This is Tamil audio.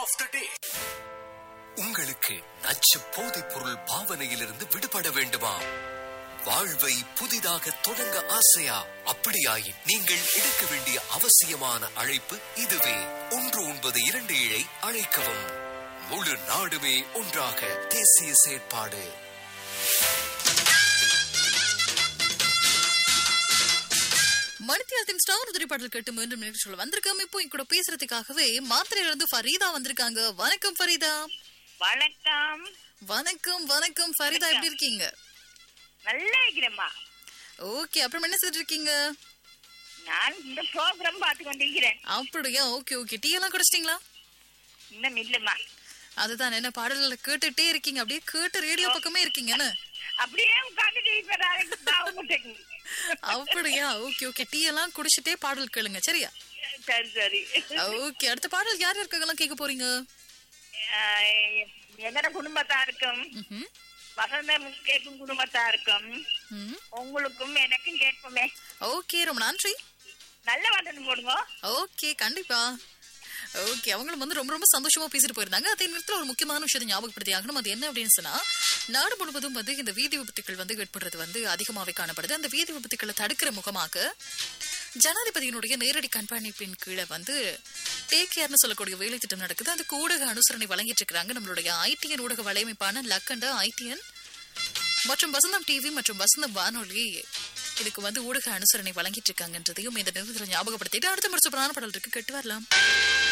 ஆஃப் த டே உங்களுக்கு நச்சு போதைப் பொருள் பாவனையிலிருந்து விடுபட வேண்டுமா வாழ்வை புதிதாக தொடங்க ஆசையா அப்படியாயின் நீங்கள் எடுக்க வேண்டிய அவசியமான அழைப்பு இதுவே ஒன்று ஒன்பது இரண்டு ஏழை அழைக்கவும் முழு நாடுமே ஒன்றாக தேசிய செயற்பாடு மணித்தியாலத்தின் ஸ்டார் உதிரி பாடல் கேட்டு மீண்டும் நிகழ்ச்சியில் வந்திருக்கோம் இப்போ என் கூட பேசுறதுக்காகவே மாத்திரையில இருந்து ஃபரீதா வந்திருக்காங்க வணக்கம் ஃபரீதா வணக்கம் வணக்கம் வணக்கம் ஃபரீதா எப்படி இருக்கீங்க நல்லா இருக்கிறேம்மா ஓகே அப்புறம் என்ன செஞ்சுட்டு இருக்கீங்க நான் இந்த ப்ரோக்ராம் பார்த்து கொண்டிருக்கிறேன் அப்படியா ஓகே ஓகே டீ எல்லாம் குடிச்சிட்டீங்களா இன்னும் இல்லம்மா அதுதான் என்ன பாடல்களை கேட்டுட்டே இருக்கீங்க அப்படியே கேட்டு ரேடியோ பக்கமே இருக்கீங்கன்னு அப்படியே உட்காந்துட்டு இப்ப அப்படியா ஓகே ஓகே டீ எல்லாம் குடிச்சிட்டே பாடல் கேளுங்க சரியா சரி சரி ஓகே அடுத்த பாடல் யார் யாருக்கெல்லாம் கேட்க போறீங்க ஆஹ் எங்கட குடும்பத்தாருக்கும் ம்ஹும். வசந்தம் கேட்கும் குடும்பத்தாருக்கும் ம். உங்களுக்கும் எனக்கும் கேட்போமே ஓகே ரொம்ப நன்றி நல்ல வந்தனம் போடுங்க ஓகே கண்டிப்பா ஓகே அவங்களும் வந்து ரொம்ப ரொம்ப சந்தோஷமா பேசிட்டு போயிருந்தாங்க அதே நேரத்தில் ஒரு முக்கியமான விஷயத்தை ஞாபகப்படுத்தி ஆகணும் அது என்ன அப்படின்னு சொன்னா நாடு முழுவதும் வந்து இந்த வீதி விபத்துக்கள் வந்து ஏற்படுறது வந்து அதிகமாவே காணப்படுது அந்த வீதி விபத்துக்களை தடுக்கிற முகமாக ஜனாதிபதியினுடைய நேரடி கண்காணிப்பின் கீழே வந்து டேக் கேர்னு சொல்லக்கூடிய வேலை திட்டம் நடக்குது அதுக்கு ஊடக அனுசரணை வழங்கிட்டு இருக்காங்க நம்மளுடைய ஐடிஎன் ஊடக வலையமைப்பான லக்கண்ட ஐடிஎன் மற்றும் வசந்தம் டிவி மற்றும் வசந்தம் வானொலி இதுக்கு வந்து ஊடக அனுசரணை வழங்கிட்டு இருக்காங்கன்றதையும் இந்த நேரத்தில் ஞாபகப்படுத்திட்டு அடுத்த ஒரு சூப்பரான பாடல் இருக்கு கேட்டு வரலாம்